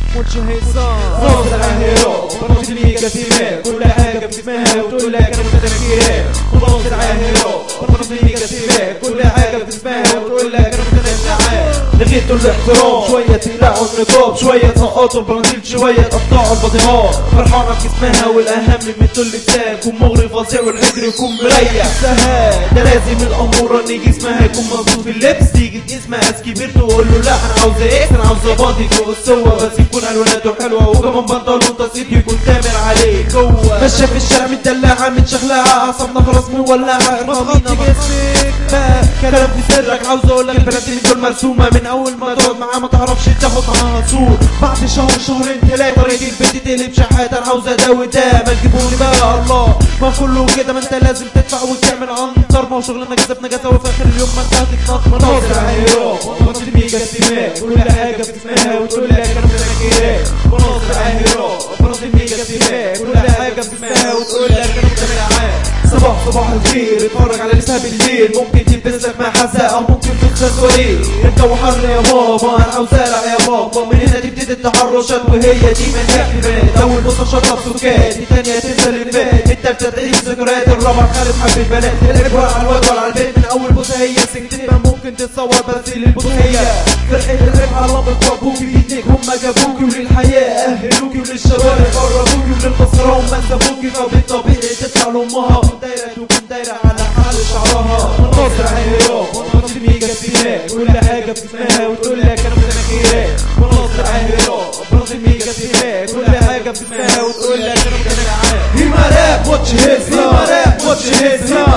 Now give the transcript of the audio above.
وجه هيصان ناصر عاهرة برمج الميجا سيمات كل حاجة بتسمعها وتقول لك انا متنكرات وناصر عاهرة برمج الميجا سيمات كل حاجة بتسمعها وتقول لك انا متنكرات لغيتوا الاحترام شوية تقلعوا النقاب شوية تنقطوا البناطيل شوية تقطعوا الباطمات فرحانة بجسمها والأهم من طول لسان يكون مغري فظيع والحجر يكون مريح سهل ده لازم الأمورة إن جسمها يكون مظبوط في اللبس تيجي تقيسها اس كبير تقول له لا أنا عاوزة إيه أنا عاوزة باضي فوق السوا بس يكون ألواناته حلوة وكمان بنطلون تصيد يكون تامر عليه جوه ماشية في الشارع متدلعة متشخلعة أعصابنا خلاص مولعة ما تغطي جسمك ما كلام في سرك عاوز اقول لك البنات اللي دول مرسومه من اول ما تقعد معاها ما تعرفش تاخد معاها صور بعد شهر شهرين ثلاثه طريقه البنت تقلب شحات انا عاوز اداوي ده ما تجيبوني بقى الله ما كله كده ما انت لازم تدفع وتعمل عنتر ما هو شغلنا كسبنا جزا وفي اخر اليوم ما انت هتتنط مناظر عهيرات مناظر ميجا سيمات كل حاجه بتسمعها وتقول لك انا متنكرات مناظر عهيرات مناظر ميجا سيمات كل حاجه بتسمعها وتقول لك انا متنكرات صباح صباح الخير اتفرج على لسه بالليل ممكن تلبس لك مع حزة او ممكن تلبس وليل الجو حر يا بابا انا عاوز العب يا بابا من هنا تبتدي التحرشات وهي دي من الاحتمال اول بص شطب سكات الثانية تنسى اللي فات التالتة تعيش ذكريات الرابعة خالد حب البنات العبرة على الوجه وعلى البيت من اول بص هي سكتتها ممكن تتصور بس للبص هي فرقة الراب على لمبة وابوكي بيديك هما جابوكي وللحياة اهلوكي وللشوارع قربوكي وللمسرة وما سابوكي فبالطبيعي تطلع لامها دايرة تكون دايرة على حال شعرها مناظر عهيرات مناظر ميجا سيمات كل حاجة بتسمعها وتقول لك انا متنكرات مناظر عهيرات مناظر ميجا سيمات كل حاجة بتسمعها وتقول لك انا متنكرات هيما راب واتش هيز هيما راب واتش هيز